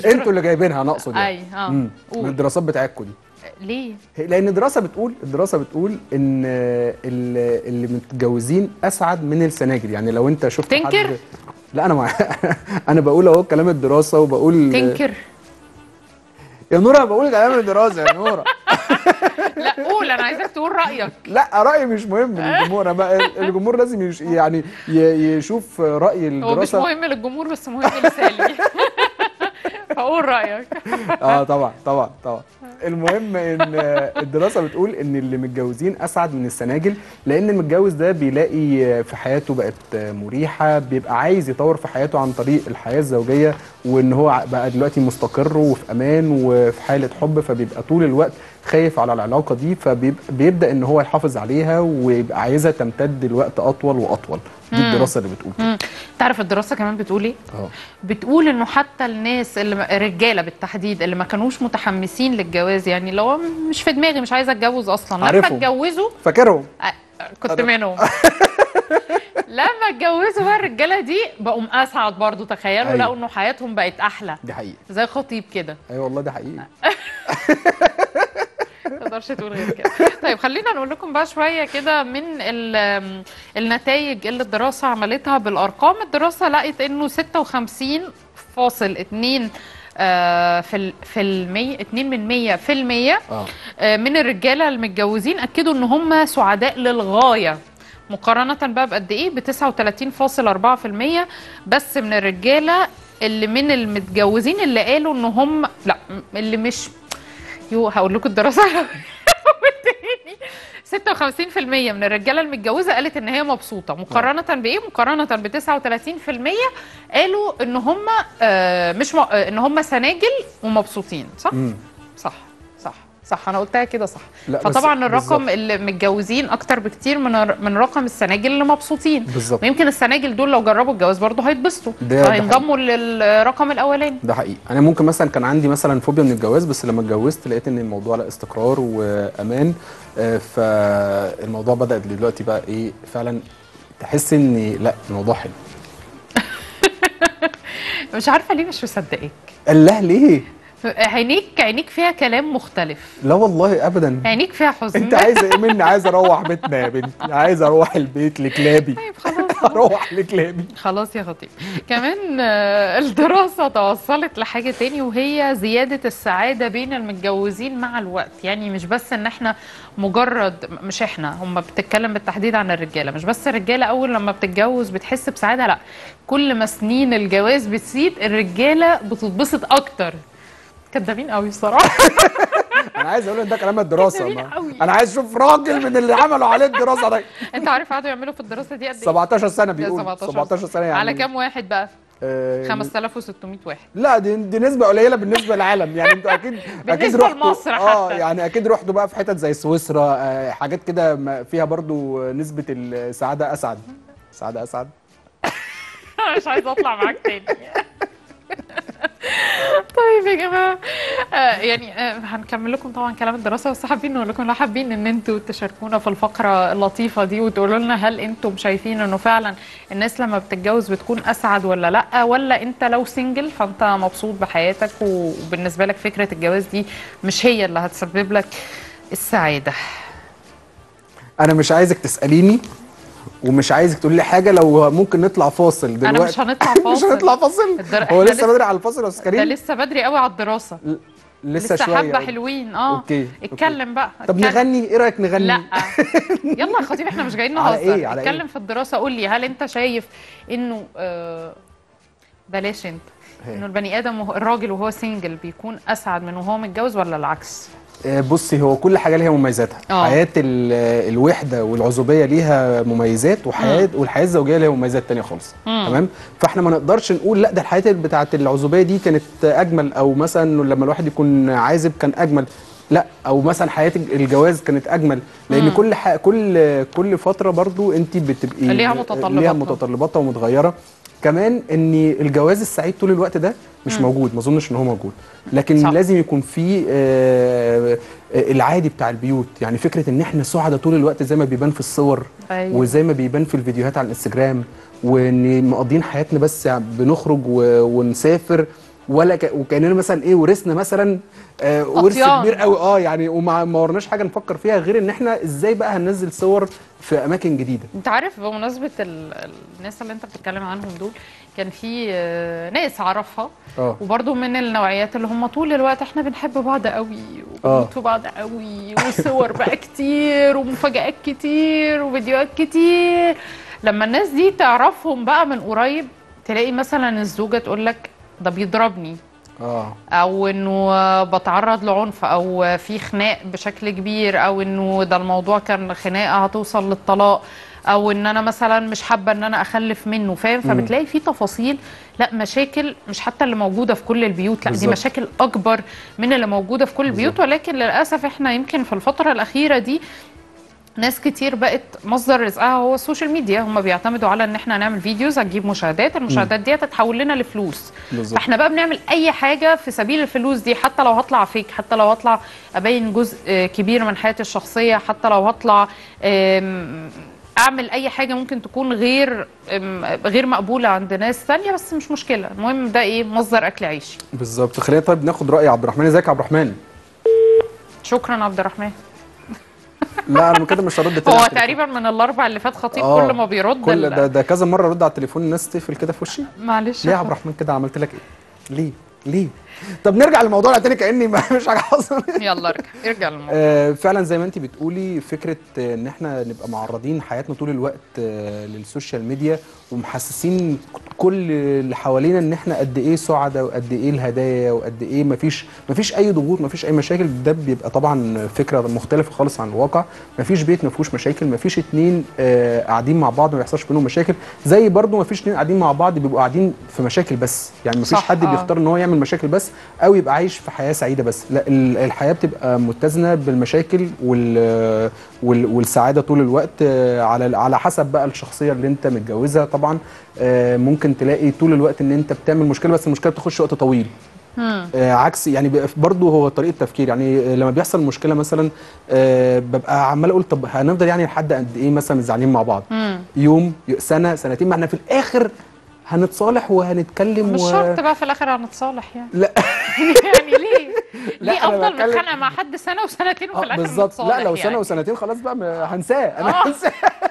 انتوا اللي جايبينها انا اقصد يعني اي اه مم. من قول الدراسات بتاعتكم دي ليه هي- لان الدراسه بتقول الدراسه بتقول ان ال- اللي متجوزين اسعد من السناجل يعني لو انت شفت تنكر؟ حد لا انا مع... انا بقول اهو كلام الدراسه وبقول تنكر يا نورا بقول كلام الدراسه يا نورا لا قول انا عايزاك تقول رايك لا رايي مش مهم للجمهور أنا بقى الجمهور لازم يش... يعني ي- يشوف راي هو مش الدراسه مهم للجمهور بس مهم لسالي فقول رايك اه طبعا طبعا طبعا المهم ان الدراسه بتقول ان اللي متجوزين اسعد من السناجل لان المتجوز ده بيلاقي في حياته بقت مريحه بيبقى عايز يطور في حياته عن طريق الحياه الزوجيه وان هو بقى دلوقتي مستقر وفي امان وفي حاله حب فبيبقى طول الوقت خايف على العلاقه دي فبيبدا ان هو يحافظ عليها ويبقى عايزها تمتد لوقت اطول واطول دي الدراسه اللي بتقول كده مم. تعرف الدراسه كمان بتقول ايه اه بتقول انه حتى الناس اللي ما- الرجاله بالتحديد اللي ما كانوش متحمسين للجواز يعني لو مش في دماغي مش عايزه اتجوز اصلا لما عارفهم. اتجوزوا فاكرهم آه، كنت أنا- منهم لما اتجوزوا بقى الرجاله دي بقوا اسعد برضو تخيلوا أيوة. لقوا انه حياتهم بقت احلى دي حقيقه زي خطيب كده ايوه والله ده حقيقي ما تقدرش تقول غير كده طيب خلينا نقول لكم بقى شويه كده من ال- النتائج اللي الدراسه عملتها بالارقام الدراسه لقت انه 56.2 آه، في ال- في المية 2 من 100 في المية اه آه، من الرجاله المتجوزين اكدوا ان هم سعداء للغايه مقارنه بقى بقد ايه ب 39.4% بس من الرجاله اللي من المتجوزين اللي قالوا ان هم لا م- اللي مش يو هقول لكم الدراسه تاني 56% من الرجاله المتجوزه قالت ان هي مبسوطه مقارنه بايه مقارنه ب 39% قالوا ان هم آه، مش م... آه، ان هم سناجل ومبسوطين صح امم صح صح صح انا قلتها كده صح لا، بس فطبعا الرقم بالظبط. اللي متجوزين اكتر بكتير من الر- من رقم السناجل اللي مبسوطين بالظبط ويمكن السناجل دول لو جربوا الجواز برضه هيتبسطوا ده- ده هينضموا للرقم الاولاني ده حقيقي انا ممكن مثلا كان عندي مثلا فوبيا من الجواز بس لما اتجوزت لقيت ان الموضوع لا استقرار وامان آه، فالموضوع بدا دلوقتي بقى ايه فعلا تحس ان لا الموضوع حلو مش عارفه ليه مش مصدقاك الله ليه عينيك عينيك فيها كلام مختلف لا والله ابدا عينيك فيها حزن انت عايزه ايه مني عايز اروح بيتنا يا بنتي عايز اروح البيت لكلابي طيب خلاص اروح لكلابي خلاص يا خطيب كمان آه، الدراسة توصلت لحاجة تاني وهي زيادة السعادة بين المتجوزين مع الوقت يعني مش بس ان احنا مجرد مش احنا هم بتتكلم بالتحديد عن الرجالة مش بس الرجالة اول لما بتتجوز بتحس بسعادة لا كل ما سنين الجواز بتزيد الرجالة بتتبسط اكتر كدابين قوي بصراحة انا عايز اقول ان ده كلام الدراسه جميل ما. قوي. انا عايز اشوف راجل من اللي عملوا عليه الدراسه ده انت عارف قعدوا يعملوا في الدراسة دي قد ايه؟ 17 سنه بيقول 17 17 سنه يعني على كام واحد بقى؟ آه، 5600 واحد لا دي, دي نسبة قليلة بالنسبة للعالم يعني انتوا اكيد اكيد بالنسبة رحتوا لمصر اه حتى. يعني اكيد رحتوا بقى في حتت زي سويسرا آه حاجات كده ما- فيها برضو نسبة السعادة اسعد سعادة اسعد مش عايزه اطلع معاك تاني طيب يا جماعه آه يعني آه هنكمل لكم طبعا كلام الدراسه بس حابين نقول لكم لو حابين ان انتوا تشاركونا في الفقره اللطيفه دي وتقولوا لنا هل انتم شايفين انه فعلا الناس لما بتتجوز بتكون اسعد ولا لا ولا انت لو سنجل فانت مبسوط بحياتك وبالنسبه لك فكره الجواز دي مش هي اللي هتسبب لك السعاده انا مش عايزك تسأليني ومش عايزك تقولي لي حاجة لو ممكن نطلع فاصل دلوقتي انا مش هنطلع مش فاصل هنطلع فاصل الدر- هو إحنا لسه بدري على الفاصل يا استاذ ده كريم لسه بدري قوي على الدراسه لسه, لسه شوية حبه حلوين اه اوكي اتكلم بقى طب اتكلم. نغني ايه رايك نغني لا يلا يا خطيب احنا مش جايين على نهزر إيه؟ على إيه؟ اتكلم في الدراسه قول لي هل انت شايف انه آه بلاش انت هي. انه البني ادم وهو الراجل وهو سنجل بيكون اسعد من وهو متجوز ولا العكس آه، بصي هو كل حاجه ليها مميزاتها آه. حياه ال- الوحده والعزوبيه ليها مميزات وحياه والحياه الزوجيه ليها مميزات تانية خالص مم. تمام فاحنا ما نقدرش نقول لا ده الحياه بتاعه العزوبيه دي كانت اجمل او مثلا لما الواحد يكون عازب كان اجمل لا او مثلا حياه الجواز كانت اجمل لان مم. كل ح... كل كل فتره برضو انت بتبقي ليها متطلباتها. ليها متطلباتها ومتغيره كمان ان الجواز السعيد طول الوقت ده مش مم. موجود ما اظنش ان هو موجود لكن صح. لازم يكون في آه، آه، العادي بتاع البيوت يعني فكره ان احنا سعداء طول الوقت زي ما بيبان في الصور أيوة. وزي ما بيبان في الفيديوهات على الانستجرام وان مقضيين حياتنا بس بنخرج و- ونسافر ولا ك... وكاننا مثلا ايه ورثنا مثلا آه ورث أطيان. كبير قوي اه يعني وما ما ورناش حاجه نفكر فيها غير ان احنا ازاي بقى هننزل صور في اماكن جديده انت عارف بمناسبه ال... الناس اللي انت بتتكلم عنهم دول كان في آه، ناس اعرفها اه وبرضه من النوعيات اللي هم طول الوقت احنا بنحب بعض قوي آه. وبنموت في بعض قوي وصور بقى كتير ومفاجآت كتير وفيديوهات كتير لما الناس دي تعرفهم بقى من قريب تلاقي مثلا الزوجة تقول لك ده بيضربني اه او انه بتعرض لعنف او في خناق بشكل كبير او انه ده الموضوع كان خناقه هتوصل للطلاق او ان انا مثلا مش حابه ان انا اخلف منه فاهم فبتلاقي في تفاصيل لا مشاكل مش حتى اللي موجوده في كل البيوت لا دي بالظبط. مشاكل اكبر من اللي موجوده في كل البيوت ولكن للاسف احنا يمكن في الفتره الاخيره دي ناس كتير بقت مصدر رزقها هو السوشيال ميديا هم بيعتمدوا على ان احنا نعمل فيديوز هتجيب مشاهدات المشاهدات دي هتتحول لنا لفلوس بالظبط فاحنا بقى بنعمل اي حاجه في سبيل الفلوس دي حتى لو هطلع فيك حتى لو هطلع ابين جزء آه، كبير من حياتي الشخصيه حتى لو هطلع آم، اعمل اي حاجه ممكن تكون غير آم، غير مقبوله عند ناس ثانيه بس مش مشكله المهم ده ايه مصدر اكل عيشي بالظبط خلينا طيب ناخد راي عبد الرحمن ازيك يا عبد الرحمن شكرا عبد الرحمن لا انا كده مش هرد تاني هو على التليفون. تقريبا من الاربع اللي فات خطيب آه، كل ما بيرد كل ال- ده ده كذا مره رد على التليفون الناس تقفل كده في وشي معلش ليه يا عبد الرحمن كده عملت لك ايه ليه ليه طب نرجع للموضوع تاني كاني ما فيش حاجه حصلت يلا ارجع ارجع للموضوع آه، فعلا زي ما انت بتقولي فكره آه، ان احنا نبقى معرضين حياتنا طول الوقت آه، للسوشيال ميديا ومحسسين كل اللي حوالينا ان احنا قد ايه سعداء وقد ايه الهدايا وقد ايه مفيش مفيش اي ضغوط مفيش اي مشاكل ده بيبقى طبعا فكره مختلفه خالص عن الواقع مفيش بيت ما فيهوش مشاكل مفيش اتنين آه، قاعدين مع بعض ما بيحصلش بينهم مشاكل زي برضو مفيش اتنين قاعدين مع بعض بيبقوا قاعدين في مشاكل بس يعني مفيش صح، حد آه. بيختار ان هو يعمل مشاكل بس او يبقى عايش في حياه سعيده بس لا ال- الحياه بتبقى متزنه بالمشاكل وال وال- والسعاده طول الوقت آه، على على حسب بقى الشخصيه اللي انت متجوزها طبعا آه، ممكن تلاقي طول الوقت ان انت بتعمل مشكله بس المشكله بتخش وقت طويل مم. آه، عكس يعني بيبقى برضه هو طريقه تفكير يعني آه، لما بيحصل مشكله مثلا آه، ببقى عمال اقول طب هنفضل يعني لحد قد ايه مثلا زعلانين مع بعض مم. يوم سنه سنتين ما احنا في الاخر هنتصالح وهنتكلم مش و... شرط بقى في الاخر هنتصالح يعني لا يعني ليه؟ لا، ليه أنا افضل بتكلم- متخانقه مع حد سنه وسنتين وفي اه الاخر بالظبط لا نتصالح لو سنه يعني. وسنتين خلاص بقى ما- هنساه انا آه. هنساه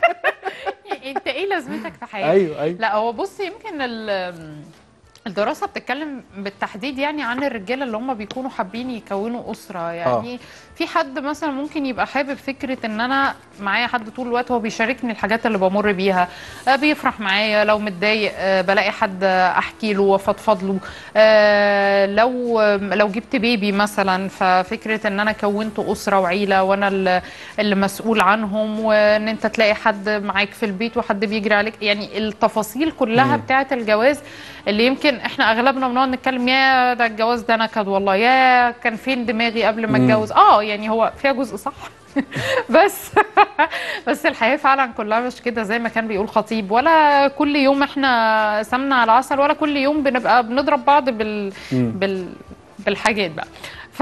انت ايه لازمتك في حياتك؟ ايوه ايوه لا هو بص يمكن ال- الدراسة بتتكلم بالتحديد يعني عن الرجالة اللي هم بيكونوا حابين يكونوا أسرة يعني في حد مثلا ممكن يبقى حابب فكرة ان انا معايا حد طول الوقت هو بيشاركني الحاجات اللي بمر بيها آه، بيفرح معايا لو متضايق آه، بلاقي حد احكي له وافضفض له آه، لو لو جبت بيبي مثلا ففكرة ان انا كونت أسرة وعيلة وانا ال- اللي مسؤول عنهم وان انت تلاقي حد معاك في البيت وحد بيجري عليك يعني التفاصيل كلها مم. بتاعه الجواز اللي يمكن احنا اغلبنا بنقعد نتكلم يا ده الجواز ده نكد والله يا كان فين دماغي قبل ما مم. اتجوز اه يعني هو فيها جزء صح بس بس الحياه فعلا كلها مش كده زي ما كان بيقول خطيب ولا كل يوم احنا سمنه على عسل ولا كل يوم بنبقى بنضرب بعض بال مم. بال بالحاجات بقى ف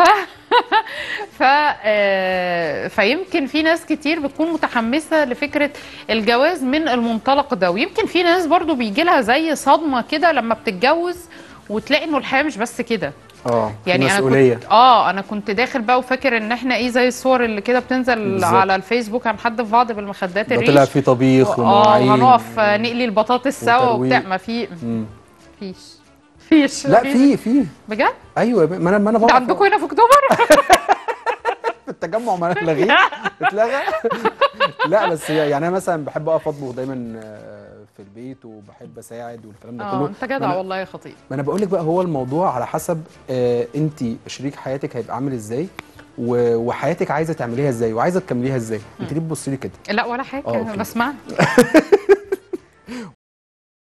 ف آه، فيمكن في ناس كتير بتكون متحمسه لفكره الجواز من المنطلق ده ويمكن في ناس برضو بيجي لها زي صدمه كده لما بتتجوز وتلاقي انه الحياه مش بس كده اه يعني في انا مسؤوليه كنت اه انا كنت داخل بقى وفاكر ان احنا ايه زي الصور اللي كده بتنزل بالظبط. على الفيسبوك عن حد في بعض بالمخدات ده الريش طلع في طبيخ اه ومواعين وهنقف نقلي البطاطس سوا وترويق. وبتاع ما في مم. فيش فيش لا مفيش. في في بجد ايوه ما انا ما انا ده بقف عندكم هنا في اكتوبر في التجمع ما لغيه اتلغى لا بس هي- يعني انا مثلا بحب اقف اطبخ دايما آه، في البيت وبحب اساعد والكلام ده اه كله انت ما جدع أنا- والله يا خطيب ما انا بقول لك بقى هو الموضوع على حسب آه انت شريك حياتك هيبقى عامل ازاي و- وحياتك عايزه تعمليها ازاي وعايزه تكمليها ازاي انت ليه بتبصي لي كده لا ولا حاجه آه، أوكي. بسمع